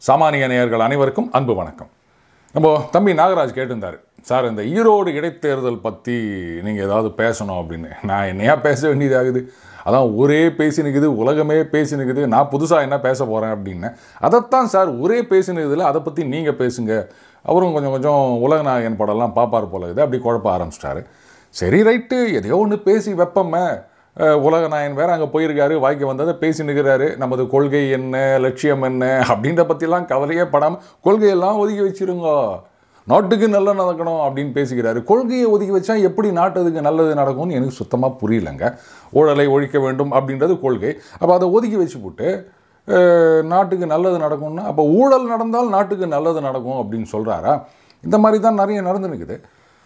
சாமானிய நேயர்கள் அனைவருக்கும் அன்பு வணக்கம் நம்ம தம்பி நாகராஜ் கேட்டிருந்தார் சார் இந்த ஈரோடு இடைத்தேர்தல் பற்றி நீங்கள் ஏதாவது பேசணும் அப்படின்னு நான் என்னையா பேச வேண்டியதாகுது அதான் ஒரே பேசினுக்குது உலகமே பேசினுக்குது நான் புதுசாக என்ன பேச போகிறேன் அப்படின்னு அதைத்தான் சார் ஒரே பேசினதில் அதை பற்றி நீங்கள் பேசுங்க அவரும் கொஞ்சம் கொஞ்சம் உலகநாயகன் படம்லாம் பார்ப்பார் போல இது அப்படி குழப்ப ஆரம்பிச்சிட்டாரு சரி ரைட்டு எதையோ ஒன்று பேசி வைப்போமே அஹ், உலகநாயகன் வேற அங்கே போயிருக்காரு வாய்க்கு வந்ததை பேசி நிற்கிறாரு நமது கொள்கை என்ன லட்சியம் என்ன அப்படின்ற பற்றிலாம் கவலையே படாமல் கொள்கையெல்லாம் ஒதுக்கி வச்சிருங்க நாட்டுக்கு நல்ல நடக்கணும் அப்படின்னு பேசிக்கிறாரு கொள்கையை ஒதுக்கி வச்சா எப்படி நாட்டுக்கு நல்லது நடக்கும்னு எனக்கு சுத்தமாக புரியலங்க ஊழலை ஒழிக்க வேண்டும் அப்படின்றது கொள்கை அப்போ அதை ஒதுக்கி வச்சு போட்டு அஹ், நாட்டுக்கு நல்லது நடக்கும்னா அப்போ ஊழல் நடந்தால் நாட்டுக்கு நல்லது நடக்கும் அப்படின்னு சொல்கிறாரா இந்த மாதிரி தான் நிறைய நடந்துருக்குது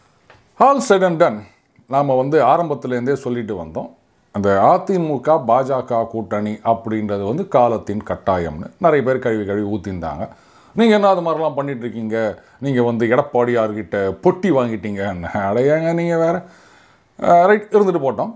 ஆல் செட் அண்ட் டன் நாம் வந்து ஆரம்பத்துலேருந்தே சொல்லிட்டு வந்தோம் அந்த அதிமுக பாஜக கூட்டணி அப்படின்றது வந்து காலத்தின் கட்டாயம்னு நிறைய பேர் கழுவி கழுவி ஊற்றிருந்தாங்க நீங்கள் என்ன அது மாதிரிலாம் பண்ணிட்டு இருக்கீங்க நீங்கள் வந்து எடப்பாடியார்கிட்ட பொட்டி வாங்கிட்டீங்க அடையாங்க நீங்கள் வேறு ரைட் இருந்துட்டு போட்டோம்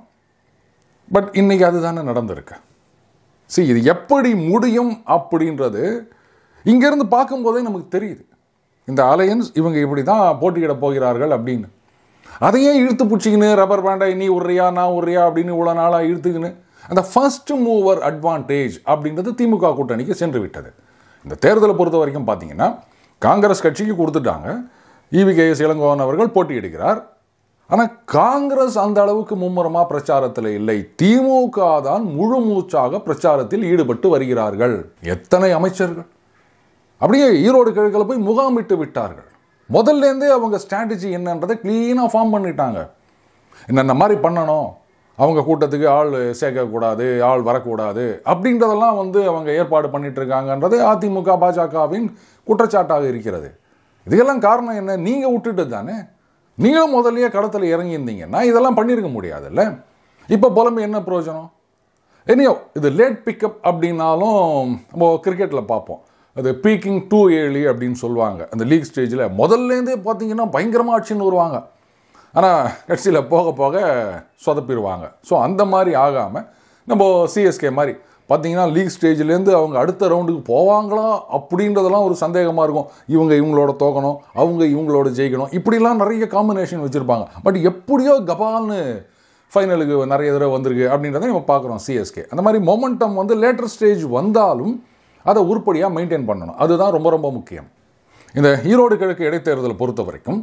பட் இன்றைக்கி அதுதானே நடந்திருக்கு see இது எப்படி முடியும் அப்படின்றது இங்கேருந்து பார்க்கும்போதே நமக்கு தெரியுது இந்த அலையன்ஸ் இவங்க இப்படி தான் போட்டியிட போகிறார்கள் அப்படின்னு அதையே இழுத்து பிடிச்சிக்கின்னு ரப்பர் பேண்டை நீ உர்றியா நான் உர்றியா அப்படின்னு இவ்வளோ நாளாக இழுத்துக்கின்னு அந்த ஃபர்ஸ்ட் மூவர் அட்வான்டேஜ் அப்படின்றது திமுக கூட்டணிக்கு சென்று விட்டது இந்த தேர்தலை பொறுத்த வரைக்கும் பார்த்தீங்கன்னா காங்கிரஸ் கட்சிக்கு கொடுத்துட்டாங்க இவிகேஎஸ் இளங்கோவன் அவர்கள் போட்டியிடுகிறார் ஆனால் காங்கிரஸ் அந்த அளவுக்கு மும்முரமாக பிரச்சாரத்தில் இல்லை திமுக தான் முழு மூச்சாக பிரச்சாரத்தில் ஈடுபட்டு வருகிறார்கள் எத்தனை அமைச்சர்கள் அப்படியே ஈரோடு கிழக்கில் போய் முகாமிட்டு விட்டார்கள் முதல்லேருந்தே அவங்க ஸ்ட்ராட்டஜி என்னன்றதை க்ளீனாக ஃபார்ம் பண்ணிட்டாங்க என்னென்ன மாதிரி பண்ணணும் அவங்க கூட்டத்துக்கு ஆள் சேர்க்கக்கூடாது ஆள் வரக்கூடாது அப்படின்றதெல்லாம் வந்து அவங்க ஏற்பாடு பண்ணிட்டு இருக்காங்கன்றது அதிமுக பாஜகவின் குற்றச்சாட்டாக இருக்கிறது இதுக்கெல்லாம் காரணம் என்ன நீங்கள் விட்டுட்டு தானே நீங்களும் முதல்லயே களத்தில் இறங்கியிருந்தீங்கன்னா இதெல்லாம் பண்ணியிருக்க முடியாதுல்ல இப்போ புலம்பு என்ன பிரயோஜனம் எனியோ இது லேட் பிக்கப் அப்படின்னாலும் நம்ம கிரிக்கெட்டில் பார்ப்போம் அது பீக்கிங் டூ ஏர்லி அப்படின்னு சொல்லுவாங்க அந்த லீக் ஸ்டேஜில் முதல்லேருந்தே பார்த்தீங்கன்னா பயங்கரமாக ஆட்சின்னு வருவாங்க ஆனால் கட்சியில் போக போக சொதப்பிடுவாங்க ஸோ அந்த மாதிரி ஆகாமல் நம்ம சிஎஸ்கே மாதிரி பார்த்தீங்கன்னா லீக் ஸ்டேஜ்லேருந்து அவங்க அடுத்த ரவுண்டுக்கு போவாங்களா அப்படின்றதெல்லாம் ஒரு சந்தேகமாக இருக்கும் இவங்க இவங்களோட தோக்கணும் அவங்க இவங்களோட ஜெயிக்கணும் இப்படிலாம் நிறைய காம்பினேஷன் வச்சுருப்பாங்க பட் எப்படியோ கபால்னு ஃபைனலுக்கு நிறைய தடவை வந்திருக்கு அப்படின்றத நம்ம பார்க்குறோம் சிஎஸ்கே அந்த மாதிரி மொமெண்டம் வந்து லேட்டர் ஸ்டேஜ் வந்தாலும் அதை உருப்படியாக மெயின்டைன் பண்ணணும் அதுதான் ரொம்ப ரொம்ப முக்கியம் இந்த ஈரோடு கிழக்கு இடைத்தேர்தலை பொறுத்த வரைக்கும்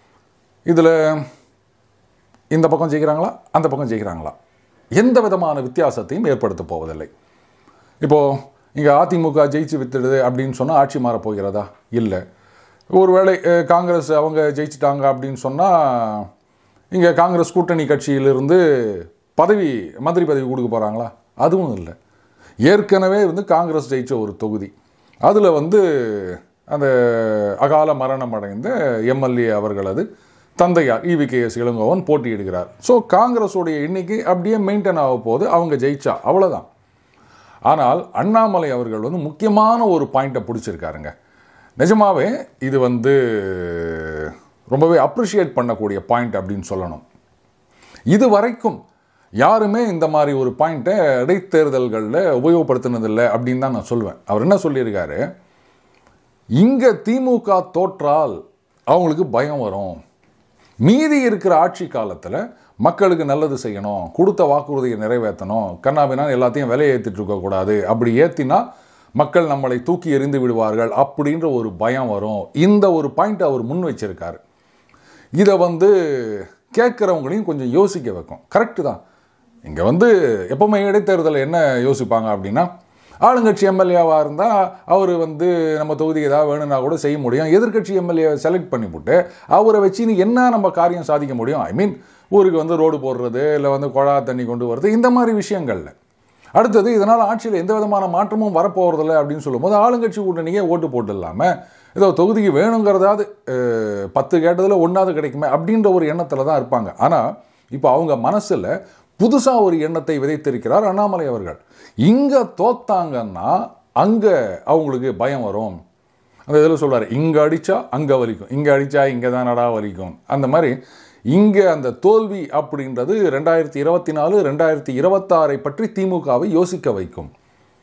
இதில் இந்த பக்கம் ஜெயிக்கிறாங்களா அந்த பக்கம் ஜெயிக்கிறாங்களா எந்த விதமான வித்தியாசத்தையும் ஏற்படுத்த போவதில்லை இப்போது இங்கே அதிமுக ஜெயிச்சு வித்துடுது அப்படின்னு சொன்னால் ஆட்சி மாறப் போகிறதா இல்லை ஒருவேளை அஹ், காங்கிரஸ் அவங்க ஜெயிச்சிட்டாங்க அப்படின்னு சொன்னால் இங்கே காங்கிரஸ் கூட்டணி கட்சியிலிருந்து பதவி மந்திரி பதவி கொடுக்க போகிறாங்களா அதுவும் இல்லை ஏற்கனவே வந்து காங்கிரஸ் ஜெயிச்ச ஒரு தொகுதி அதில் வந்து அந்த அகால மரணம் அடைந்த எம்எல்ஏ அவர்களது தந்தையார் இவிகேஎஸ் இளங்கோவன் போட்டியிடுகிறார் ஸோ காங்கிரஸுடைய எண்ணிக்கை அப்படியே மெயின்டைன் ஆக போகுது அவங்க ஜெயிச்சா அவ்வளோதான் ஆனால் அண்ணாமலை அவர்கள் வந்து முக்கியமான ஒரு பாயிண்ட்டை பிடிச்சிருக்காருங்க நிஜமாவே இது வந்து ரொம்பவே அப்ரிஷியேட் பண்ணக்கூடிய பாயிண்ட் அப்படின்னு சொல்லணும் இது வரைக்கும் யாருமே இந்த மாதிரி ஒரு பாயிண்ட்டை இடைத்தேர்தல்களில் உபயோகப்படுத்தினதில்லை அப்படின்னு தான் நான் சொல்லுவேன் அவர் என்ன சொல்லியிருக்காரு இங்கே திமுக தோற்றால் அவங்களுக்கு பயம் வரும் மீதி இருக்கிற ஆட்சி காலத்தில் மக்களுக்கு நல்லது செய்யணும் கொடுத்த வாக்குறுதியை நிறைவேற்றணும் கண்ணாபினான் எல்லாத்தையும் விலை ஏற்றிட்டு இருக்கக்கூடாது அப்படி ஏற்றினா மக்கள் நம்மளை தூக்கி எறிந்து விடுவார்கள் அப்படின்ற ஒரு பயம் வரும் இந்த ஒரு பாயிண்ட் அவர் முன் வச்சிருக்காரு இதை வந்து கேட்குறவங்களையும் கொஞ்சம் யோசிக்க வைக்கும் கரெக்டு தான் இங்கே வந்து எப்பவுமே இடைத்தேர்தலில் என்ன யோசிப்பாங்க அப்படின்னா ஆளுங்கட்சி எம்எல்ஏவாக இருந்தால் அவர் வந்து நம்ம தொகுதி ஏதாவது வேணும்னா கூட செய்ய முடியும் எதிர்க்கட்சி எம்எல்ஏ செலக்ட் பண்ணிவிட்டு அவரை வச்சு நீ என்ன நம்ம காரியம் சாதிக்க முடியும் ஐ மீன் ஊருக்கு வந்து ரோடு போடுறது இல்லை வந்து குழா தண்ணி கொண்டு வர்றது இந்த மாதிரி விஷயங்கள்ல அடுத்தது இதனால் ஆட்சியில் எந்த விதமான மாற்றமும் வரப்போகிறதில்ல அப்படின்னு சொல்லும்போது ஆளுங்கட்சி கூட்டணியே ஓட்டு போட்டு இல்லாமல் ஏதோ தொகுதிக்கு வேணுங்கிறதாவது அஹ், பத்து கேட்டதில் ஒன்றாவது கிடைக்குமே அப்படின்ற ஒரு எண்ணத்தில் தான் இருப்பாங்க ஆனால் இப்போ அவங்க மனசில் புதுசாக ஒரு எண்ணத்தை விதைத்திருக்கிறார் அண்ணாமலை அவர்கள் இங்கே தோத்தாங்கன்னா அங்கே அவங்களுக்கு பயம் வரும் அந்த இதில் சொல்றாரு இங்கே அடித்தா அங்கே வலிக்கும் இங்கே அடித்தா இங்கே தான் நடா வலிக்கும் அந்த மாதிரி இங்கே அந்த தோல்வி அப்படின்றது ரெண்டாயிரத்தி இருபத்தி நாலு ரெண்டாயிரத்தி இருபத்தாறை பற்றி திமுகவை யோசிக்க வைக்கும்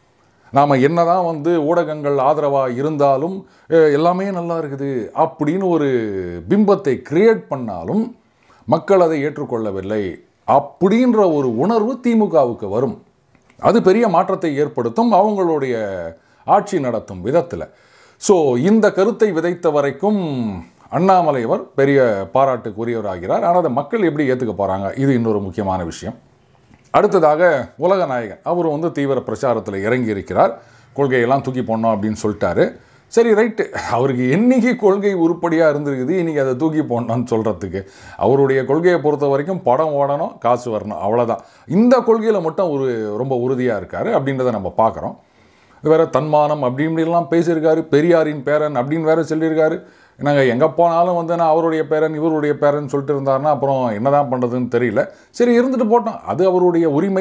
நாம் என்னதான் வந்து ஊடகங்கள் ஆதரவாக இருந்தாலும் அஹ், எல்லாமே நல்லா இருக்குது அப்படின்னு ஒரு பிம்பத்தை கிரியேட் பண்ணாலும் மக்கள் அதை ஏற்றுக்கொள்ளவில்லை அப்படின்ற ஒரு உணர்வு திமுகவுக்கு வரும் அது பெரிய மாற்றத்தை ஏற்படுத்தும் அவங்களுடைய ஆட்சி நடத்தும் விதத்தில் ஸோ இந்த கருத்தை விதைத்த வரைக்கும் அண்ணாமலை அவர் பெரிய பாராட்டுக்குரியவராகிறார் ஆனால் அதை மக்கள் எப்படி ஏற்றுக்க போகிறாங்க இது இன்னொரு முக்கியமான விஷயம் அடுத்ததாக உலக நாயகன் அவர் வந்து தீவிர பிரச்சாரத்தில் இறங்கி இருக்கிறார் கொள்கையெல்லாம் தூக்கி போடணும் அப்படின்னு சொல்லிட்டாரு சரி ரைட்டு அவருக்கு என்னைக்கு கொள்கை உருப்படியாக இருந்திருக்குது இன்றைக்கி அதை தூக்கி போடணும்னு சொல்கிறதுக்கு அவருடைய கொள்கையை பொறுத்த வரைக்கும் படம் ஓடணும் காசு வரணும் அவ்வளோதான் இந்த கொள்கையில் மட்டும் ஒரு ரொம்ப உறுதியாக இருக்கார் அப்படின்றத நம்ம பார்க்குறோம் வேற தன்மானம் அப்படி இப்படிலாம் பேசியிருக்காரு பெரியாரின் பேரன் அப்படின்னு வேற சொல்லியிருக்காரு நாங்கள் எங்கே போனாலும் வந்து நான் அவருடைய பேரன் இவருடைய பேரன் சொல்லிட்டு இருந்தாருன்னா அப்புறம் என்னதான் பண்ணுறதுன்னு தெரியல சரி இருந்துட்டு போட்டோம் அது அவருடைய உரிமை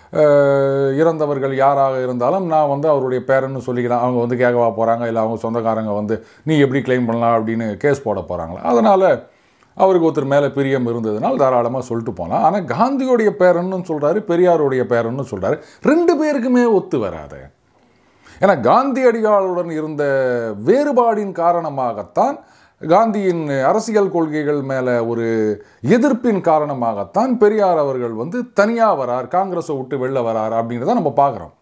அஹ், இறந்தவர்கள் யாராக இருந்தாலும் நான் வந்து அவருடைய பேரன்னு சொல்லிக்கலாம் அவங்க வந்து கேட்கவா போகிறாங்க இல்லை அவங்க சொந்தக்காரங்க வந்து நீ எப்படி க்ளைம் பண்ணலாம் அப்படின்னு கேஸ் போட போகிறாங்களா அதனால் அவருக்கு ஒருத்தர் மேலே பிரியம் இருந்ததுனால் தாராளமாக சொல்லிட்டு போகலாம் ஆனால் காந்தியோடைய பேரன்னு சொல்கிறாரு பெரியாருடைய பேரன்னு சொல்கிறாரு ரெண்டு பேருக்குமே ஒத்து வராது ஏன்னா காந்தியடிகளுடன் இருந்த வேறுபாடின் காரணமாகத்தான் காந்தியின் அரசியல் கொள்கைகள் மேலே ஒரு எதிர்ப்பின் காரணமாகத்தான் பெரியார் அவர்கள் வந்து தனியாக வரார் காங்கிரஸை விட்டு வெளில வரார் அப்படின்றத நம்ம பார்க்குறோம்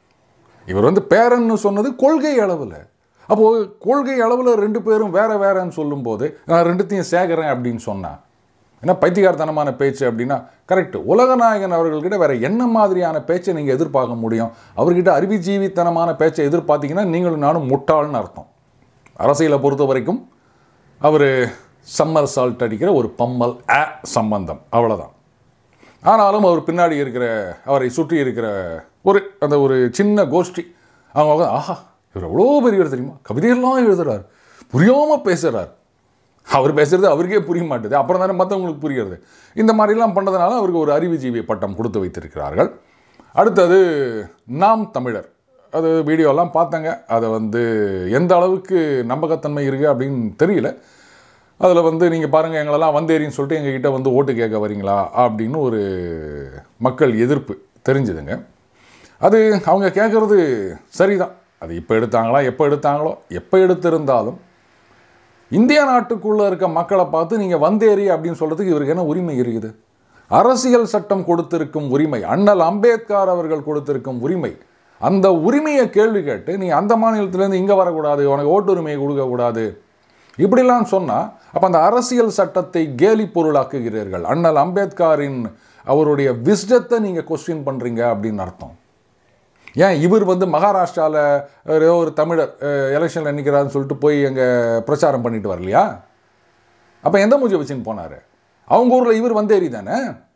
இவர் வந்து பேரன்னு சொன்னது கொள்கை அளவில் அப்போது கொள்கை அளவில் ரெண்டு பேரும் வேற வேறன்னு சொல்லும்போது நான் ரெண்டுத்தையும் சேகரேன் அப்படின்னு சொன்னா ஏன்னா பைத்தியகாரத்தனமான பேச்சு அப்படின்னா கரெக்ட் உலகநாயகன் அவர்கள்கிட்ட வேற என்ன மாதிரியான பேச்சை நீங்கள் எதிர்பார்க்க முடியும் அவர்கிட்ட அறிவுஜீவித்தனமான பேச்சை எதிர்பார்த்தீங்கன்னா நீங்களும் நானும் முட்டாள்னு அர்த்தம் அரசியலை பொறுத்த வரைக்கும் அவர் சம்மர் சால்ட் அடிக்கிற ஒரு பம்மல் அ சம்பந்தம் அவ்வளோதான் ஆனாலும் அவர் பின்னாடி இருக்கிற அவரை சுற்றி இருக்கிற ஒரு அந்த ஒரு சின்ன கோஷ்டி அவங்க உட்காந்து, ஆஹா இவர் எவ்வளோ பெரியவர் தெரியுமா கவிதையெல்லாம் எழுதுறார் புரியாமல் பேசுகிறார் அவர் பேசுறது அவருக்கே புரிய மாட்டுது அப்புறம் தானே மற்றவங்களுக்கு புரிகிறது இந்த மாதிரிலாம் பண்ணதுனால அவருக்கு ஒரு அறிவுஜீவி பட்டம் கொடுத்து வைத்திருக்கிறார்கள் அடுத்தது நாம் தமிழர் அது வீடியோலாம் பார்த்தேங்க அதை வந்து எந்த அளவுக்கு நம்பகத்தன்மை இருக்குது அப்படின்னு தெரியல அதில் வந்து நீங்கள் பாருங்கள் எங்களெல்லாம் வந்தேரின்னு சொல்லிட்டு எங்ககிட்ட வந்து ஓட்டு கேட்க வரீங்களா அப்படின்னு ஒரு மக்கள் எதிர்ப்பு தெரிஞ்சுதுங்க அது அவங்க கேட்குறது சரிதான் அது இப்போ எடுத்தாங்களா எப்போ எடுத்தாங்களோ எப்போ எடுத்திருந்தாலும் இந்திய நாட்டுக்குள்ளே இருக்க மக்களை பார்த்து நீங்கள் வந்தேரி அப்படின்னு சொல்கிறதுக்கு இவருக்கு என்ன உரிமை இருக்குது அரசியல் சட்டம் கொடுத்திருக்கும் உரிமை அண்ணல் அம்பேத்கர் அவர்கள் கொடுத்திருக்கும் உரிமை அந்த உரிமையை கேள்வி கேட்டு நீ அந்த மாநிலத்திலேருந்து இங்கே வரக்கூடாது உனக்கு ஓட்டுரிமையை கொடுக்கக்கூடாது இப்படிலாம் சொன்னால் அப்போ அந்த அரசியல் சட்டத்தை கேலி பொருளாக்குகிறீர்கள் அண்ணல் அம்பேத்கரின் அவருடைய விஸ்டத்தை நீங்கள் கொஸ்டின் பண்ணுறீங்க அப்படின்னு அர்த்தம் ஏன் இவர் வந்து மகாராஷ்டிராவில் ஏதோ ஒரு தமிழர் எலெக்ஷனில் நிற்கிறாருன்னு சொல்லிட்டு போய் அங்கே பிரச்சாரம் பண்ணிட்டு வரலையா அப்போ எந்த மூஞ்சி வச்சுன்னு போனார் அவங்க ஊரில் இவர் வந்தேரி தானே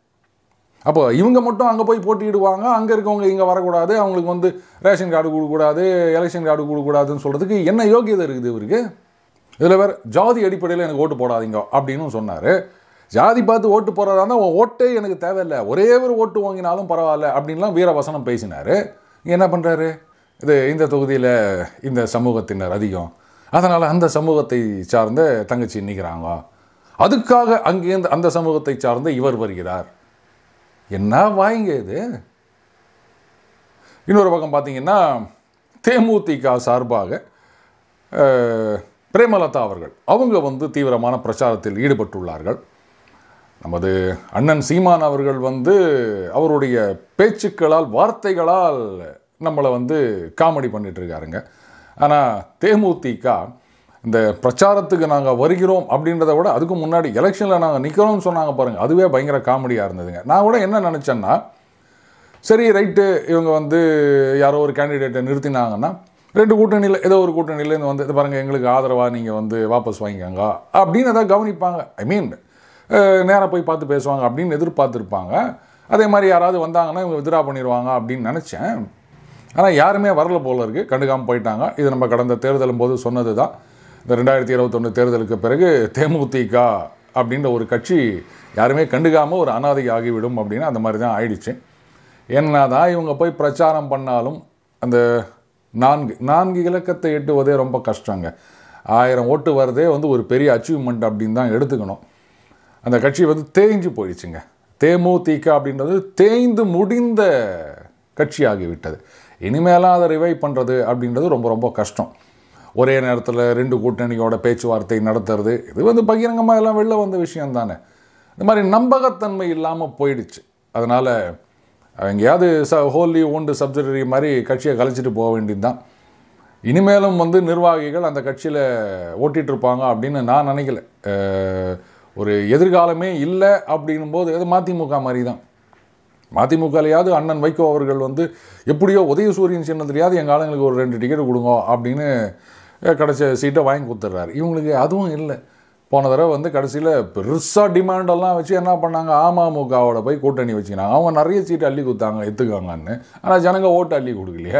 அப்போ இவங்க மட்டும் அங்கே போய் போட்டியிடுவாங்க அங்கே இருக்கவங்க இங்கே வரக்கூடாது அவங்களுக்கு வந்து ரேஷன் கார்டு கொடுக்கக்கூடாது எலெக்ஷன் கார்டு கொடுக்கக்கூடாதுன்னு சொல்கிறதுக்கு என்ன யோகியதை இருக்குது இவருக்கு இதில் வேறு ஜாதி அடிப்படையில் எனக்கு ஓட்டு போடாதீங்க அப்படின்னு சொன்னார் ஜாதி பார்த்து ஓட்டு போடுறதா இருந்தால் உன் ஓட்டே எனக்கு தேவையில்லை ஒரே ஒரு ஓட்டு வாங்கினாலும் பரவாயில்ல அப்படின்லாம் வீரவசனம் பேசினார் என்ன பண்ணுறாரு இது இந்த தொகுதியில் இந்த சமூகத்தினர் அதிகம் அதனால் அந்த சமூகத்தை சார்ந்த தங்கச்சி நிற்கிறாங்க அதுக்காக அங்கேருந்து அந்த சமூகத்தை சார்ந்த இவர் வருகிறார் என்ன வாய்ங்க இது இன்னொரு பக்கம் பார்த்தீங்கன்னா தேமுதிக சார்பாக அஹ், பிரேமலதா அவர்கள் அவங்க வந்து தீவிரமான பிரச்சாரத்தில் ஈடுபட்டுள்ளார்கள் நமது அண்ணன் சீமான் அவர்கள் வந்து அவருடைய பேச்சுக்களால் வார்த்தைகளால் நம்மளை வந்து காமெடி பண்ணிட்டு இருக்காருங்க ஆனால் தேமுதிக இந்த பிரச்சாரத்துக்கு நாங்கள் வருகிறோம் அப்படின்றத விட அதுக்கு முன்னாடி எலெக்ஷனில் நாங்கள் நிற்கிறோம்னு சொன்னாங்க பாருங்கள் அதுவே பயங்கர காமெடியாக இருந்ததுங்க நான் கூட என்ன நினச்சேன்னா சரி ரைட்டு இவங்க வந்து யாரோ ஒரு கேண்டிடேட்டை நிறுத்தினாங்கன்னா ரெண்டு கூட்டணியில் ஏதோ ஒரு கூட்டணியிலேருந்து வந்து இது பாருங்கள் எங்களுக்கு ஆதரவாக நீங்கள் வந்து வாபஸ் வாங்கிக்கோங்க அப்படின்னு எதாவது கவனிப்பாங்க ஐ மீன் நேராக போய் பார்த்து பேசுவாங்க அப்படின்னு எதிர்பார்த்துருப்பாங்க அதே மாதிரி யாராவது வந்தாங்கன்னா இவங்க வித்ரா பண்ணிடுவாங்க அப்படின்னு நினச்சேன் ஆனால் யாருமே வரல போல இருக்குது கண்டுக்காமல் போயிட்டாங்க இது நம்ம கடந்த தேர்தலும் போது சொன்னது தான் இந்த ரெண்டாயிரத்தி இருபத்தொன்று தேர்தலுக்கு பிறகு தேமுதிக அப்படின்ற ஒரு கட்சி யாருமே கண்டுக்காமல் ஒரு அனாதை ஆகிவிடும் அப்படின்னு அந்த மாதிரி தான் ஆயிடுச்சு என்னதான் இவங்க போய் பிரச்சாரம் பண்ணாலும் அந்த நான்கு நான்கு இலக்கத்தை எட்டுவதே ரொம்ப கஷ்டங்க ஆயிரம் ஓட்டு வரதே வந்து ஒரு பெரிய அச்சீவ்மெண்ட் அப்படின்னு தான் எடுத்துக்கணும் அந்த கட்சி வந்து தேய்ஞ்சு போயிடுச்சுங்க தேமுதிக அப்படின்றது தேய்ந்து முடிந்த கட்சியாகிவிட்டது இனிமேலாம் அதை ரிவைவ் பண்ணுறது அப்படின்றது ரொம்ப ரொம்ப கஷ்டம் ஒரே நேரத்தில் ரெண்டு கூட்டணியோட பேச்சுவார்த்தை நடத்துறது இது வந்து பகிரங்கமாக எல்லாம் வெளில வந்த விஷயம் தானே இந்த மாதிரி நம்பகத்தன்மை இல்லாமல் போயிடுச்சு அதனால் எங்கேயாவது ச ஹோல்லி ஓண்டு சப்சிடரி மாதிரி கட்சியை கலைச்சிட்டு போக வேண்டியது தான் இனிமேலும் வந்து நிர்வாகிகள் அந்த கட்சியில் ஓட்டிகிட்டு இருப்பாங்க அப்படின்னு நான் நினைக்கல அஹ், ஒரு எதிர்காலமே இல்லை அப்படின்னும் போது அது மதிமுக மாதிரி தான் மதிமுகலையாவது அண்ணன் வைகோ அவர்கள் வந்து எப்படியோ உதயசூரியன் சின்னத்திலையாவது எங்கள் ஆளுங்களுக்கு ஒரு ரெண்டு டிக்கெட் கொடுங்க அப்படின்னு அஹ், கிடைச்ச சீட்டை வாங்கி கொடுத்துட்றாரு இவங்களுக்கு அதுவும் இல்லை போன தடவை வந்து கடைசியில் பெருசாக டிமாண்டெல்லாம் வச்சு என்ன பண்ணாங்க அமமுகவோட போய் கூட்டணி வச்சுக்கினாங்க அவங்க நிறைய சீட்டு அள்ளி கொடுத்தாங்க எடுத்துக்காங்கன்னு ஆனால் ஜனங்க ஓட்டு அள்ளி கொடுக்கலையே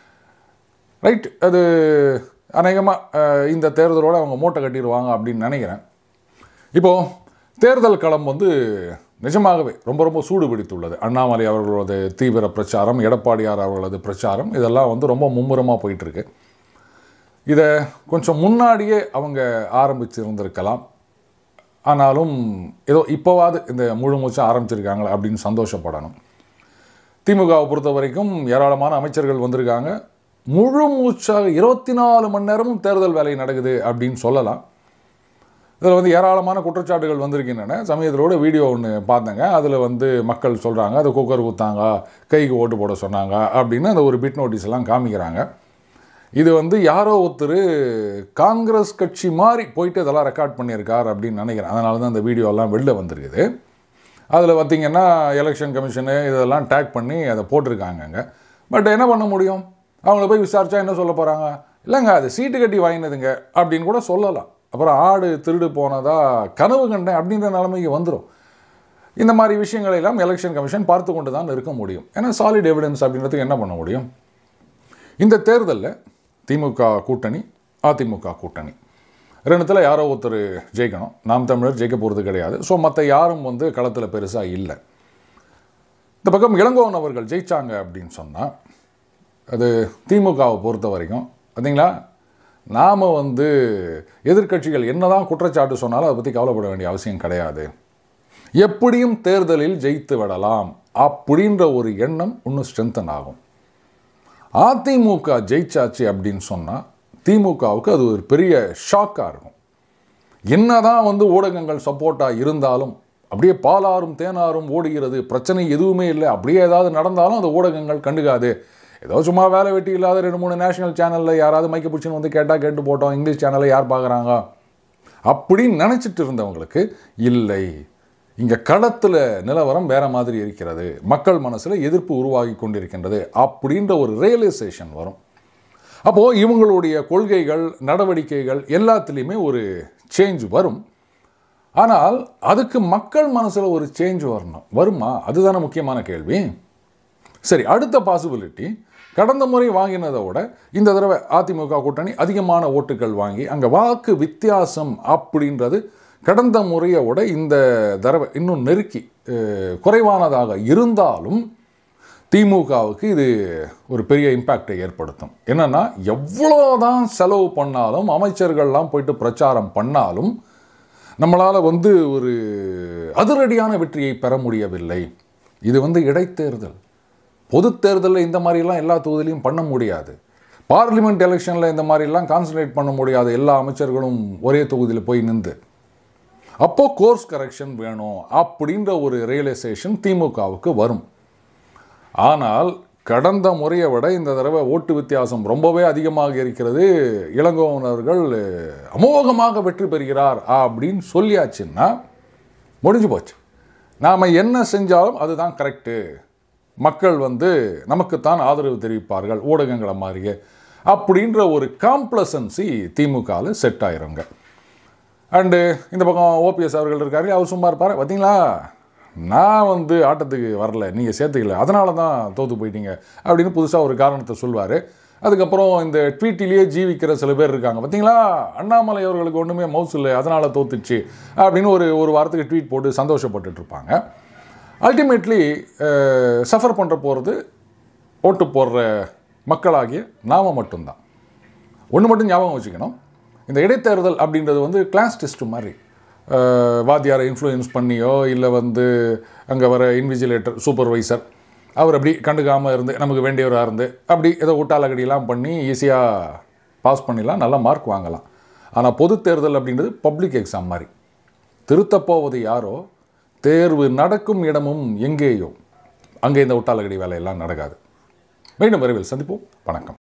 ரைட் அது அநேகமாக இந்த தேர்தலோட அவங்க மூட்டை கட்டிடுவாங்க அப்படின்னு நினைக்கிறேன் இப்போது தேர்தல் களம் வந்து நிஜமாகவே ரொம்ப ரொம்ப சூடு பிடித்துள்ளது அண்ணாமலை அவர்களது தீவிர பிரச்சாரம் எடப்பாடியார் அவர்களது பிரச்சாரம் இதெல்லாம் வந்து ரொம்ப மும்முரமாக போயிட்டுருக்கு இதை கொஞ்சம் முன்னாடியே அவங்க ஆரம்பிச்சிருந்திருக்கலாம் ஆனாலும் ஏதோ இப்போவாது இந்த முழு மூச்சம் ஆரம்பிச்சிருக்காங்களே அப்படின்னு சந்தோஷப்படணும் திமுகவை பொறுத்த வரைக்கும் ஏராளமான அமைச்சர்கள் வந்திருக்காங்க முழு மூச்சாக இருபத்தி நாலு மணி நேரமும் தேர்தல் வேலை நடக்குது அப்படின்னு சொல்லலாம் இதில் வந்து ஏராளமான குற்றச்சாட்டுகள் வந்திருக்கின்றன சமயத்திலோட வீடியோ ஒன்று பார்த்தேங்க அதில் வந்து மக்கள் சொல்கிறாங்க அது குக்கர் குத்தாங்க கைக்கு ஓட்டு போட சொன்னாங்க அப்படின்னு அந்த ஒரு பிட் நோட்டீஸ் எல்லாம் காமிக்கிறாங்க இது வந்து யாரோ ஒருத்தர் காங்கிரஸ் கட்சி மாதிரி போயிட்டு இதெல்லாம் ரெக்கார்ட் பண்ணியிருக்கார் அப்படின்னு நினைக்கிறேன் அதனால தான் அந்த வீடியோலாம் வெளில வந்திருக்குது அதில் பார்த்தீங்கன்னா எலெக்ஷன் கமிஷனு இதெல்லாம் டேக் பண்ணி அதை போட்டிருக்காங்கங்க பட் என்ன பண்ண முடியும் அவங்கள போய் விசாரிச்சா என்ன சொல்ல போகிறாங்க இல்லைங்க அது சீட்டு கட்டி வாங்கினதுங்க அப்படின்னு கூட சொல்லலாம் அப்புறம் ஆடு திருடு போனதா கனவு கண்டேன் அப்படின்ற நிலைமைக்கு வந்துடும் இந்த மாதிரி விஷயங்களை எல்லாம் எலெக்ஷன் கமிஷன் பார்த்து கொண்டு தான் இருக்க முடியும் ஏன்னா சாலிட் எவிடன்ஸ் அப்படின்றதுக்கு என்ன பண்ண முடியும் இந்த தேர்தலில் திமுக கூட்டணி அதிமுக கூட்டணி ரெண்டுத்தில் யாரோ ஒருத்தர் ஜெயிக்கணும் நாம் தமிழர் ஜெயிக்க போகிறது கிடையாது ஸோ மற்ற யாரும் வந்து களத்தில் பெருசாக இல்லை இந்த பக்கம் இளங்கோவன் அவர்கள் ஜெயிச்சாங்க அப்படின்னு சொன்னால் அது திமுகவை பொறுத்த வரைக்கும் பார்த்தீங்களா நாம் வந்து எதிர்க்கட்சிகள் என்னதான் குற்றச்சாட்டு சொன்னாலும் அதை பற்றி கவலைப்பட வேண்டிய அவசியம் கிடையாது எப்படியும் தேர்தலில் ஜெயித்து விடலாம் அப்படின்ற ஒரு எண்ணம் இன்னும் ஸ்ட்ரென்தன் ஆகும் அதிமுக ஜெயிச்சாச்சு அப்படின்னு சொன்னால் திமுகவுக்கு அது ஒரு பெரிய ஷாக்காக இருக்கும் என்னதான் வந்து ஊடகங்கள் சப்போர்ட்டாக இருந்தாலும் அப்படியே பாலாரும் தேனாரும் ஓடுகிறது பிரச்சனை எதுவுமே இல்லை அப்படியே ஏதாவது நடந்தாலும் அந்த ஊடகங்கள் கண்டுக்காது ஏதோ சும்மா வேலை வெட்டி இல்லாத ரெண்டு மூணு நேஷனல் சேனலில் யாராவது மைக்க பிடிச்சின்னு வந்து கேட்டால் கேட்டு போட்டோம் இங்கிலீஷ் சேனலில் யார் பார்க்குறாங்க அப்படின்னு நினச்சிட்டு இருந்தவங்களுக்கு இல்லை இங்கே களத்தில் நிலவரம் வேற மாதிரி இருக்கிறது மக்கள் மனசில் எதிர்ப்பு உருவாகி கொண்டிருக்கின்றது அப்படின்ற ஒரு ரியலைசேஷன் வரும் அப்போது இவங்களுடைய கொள்கைகள் நடவடிக்கைகள் எல்லாத்துலேயுமே ஒரு சேஞ்ச் வரும் ஆனால் அதுக்கு மக்கள் மனசில் ஒரு சேஞ்ச் வரணும் வருமா அதுதானே முக்கியமான கேள்வி சரி அடுத்த பாசிபிலிட்டி கடந்த முறை வாங்கினதை விட இந்த தடவை அதிமுக கூட்டணி அதிகமான ஓட்டுகள் வாங்கி அங்கே வாக்கு வித்தியாசம் அப்படின்றது கடந்த முறையை விட இந்த தடவை இன்னும் நெருக்கி அஹ், குறைவானதாக இருந்தாலும் திமுகவுக்கு இது ஒரு பெரிய இம்பேக்டை ஏற்படுத்தும் என்னன்னா எவ்வளோதான் செலவு பண்ணாலும் அமைச்சர்கள்லாம் போயிட்டு பிரச்சாரம் பண்ணாலும் நம்மளால் வந்து ஒரு அதிரடியான வெற்றியை பெற முடியவில்லை இது வந்து இடைத்தேர்தல் பொதுத் தேர்தலில் இந்த மாதிரிலாம் எல்லா தொகுதியிலையும் பண்ண முடியாது பார்லிமெண்ட் எலெக்ஷனில் இந்த மாதிரிலாம் கான்சன்ட்ரேட் பண்ண முடியாது எல்லா அமைச்சர்களும் ஒரே தொகுதியில் போய் நின்று அப்போ கோர்ஸ் கரெக்ஷன் வேணும் அப்படின்ற ஒரு ரியலைசேஷன் திமுகவுக்கு வரும் ஆனால் கடந்த முறையை விட இந்த தடவை ஓட்டு வித்தியாசம் ரொம்பவே அதிகமாக இருக்கிறது இளங்கோவன் அவர்கள் அமோகமாக வெற்றி பெறுகிறார் அப்படின்னு சொல்லியாச்சுன்னா முடிஞ்சு போச்சு நாம் என்ன செஞ்சாலும் அதுதான் கரெக்டு மக்கள் வந்து நமக்குத்தான் ஆதரவு தெரிவிப்பார்கள் ஊடகங்களை மாதிரியே அப்படின்ற ஒரு காம்ப்ளசன்சி திமுகவில் செட் ஆயிருங்க அண்டு இந்த பக்கம் ஓபிஎஸ் அவர்கள் இருக்காரு அவர் சும்மா இருப்பார் பார்த்தீங்களா நான் வந்து ஆட்டத்துக்கு வரல நீங்கள் சேர்த்துக்கல அதனால தான் தோற்று போயிட்டீங்க அப்படின்னு புதுசாக ஒரு காரணத்தை சொல்வார் அதுக்கப்புறம் இந்த ட்வீட்டிலேயே ஜீவிக்கிற சில பேர் இருக்காங்க பார்த்தீங்களா அண்ணாமலை அவர்களுக்கு ஒன்றுமே மவுஸ் இல்லை அதனால் தோத்துச்சு அப்படின்னு ஒரு ஒரு வாரத்துக்கு ட்வீட் போட்டு சந்தோஷப்பட்டுட்டு இருப்பாங்க அல்டிமேட்லி சஃபர் பண்ணுற போகிறது ஓட்டு போடுற மக்களாகிய நாம மட்டும்தான் ஒன்று மட்டும் ஞாபகம் வச்சுக்கணும் இந்த இடைத்தேர்தல் அப்படின்றது வந்து கிளாஸ் டெஸ்ட் மாதிரி அஹ், வாத்தியாரை இன்ஃப்ளூயன்ஸ் பண்ணியோ இல்லை வந்து அங்கே வர இன்விஜிலேட்டர் சூப்பர்வைசர் அவர் அப்படி கண்டுக்காமல் இருந்து நமக்கு வேண்டியவராக இருந்து அப்படி ஏதோ ஊட்டாலகடியெல்லாம் பண்ணி ஈஸியாக பாஸ் பண்ணிடலாம் நல்ல மார்க் வாங்கலாம் ஆனால் பொது தேர்தல் அப்படின்றது பப்ளிக் எக்ஸாம் மாதிரி திருத்தப் போவது யாரோ தேர்வு நடக்கும் இடமும் எங்கேயோ அங்கே இந்த ஊட்டாலகடி வேலையெல்லாம் நடக்காது மீண்டும் விரைவில் சந்திப்போம் வணக்கம்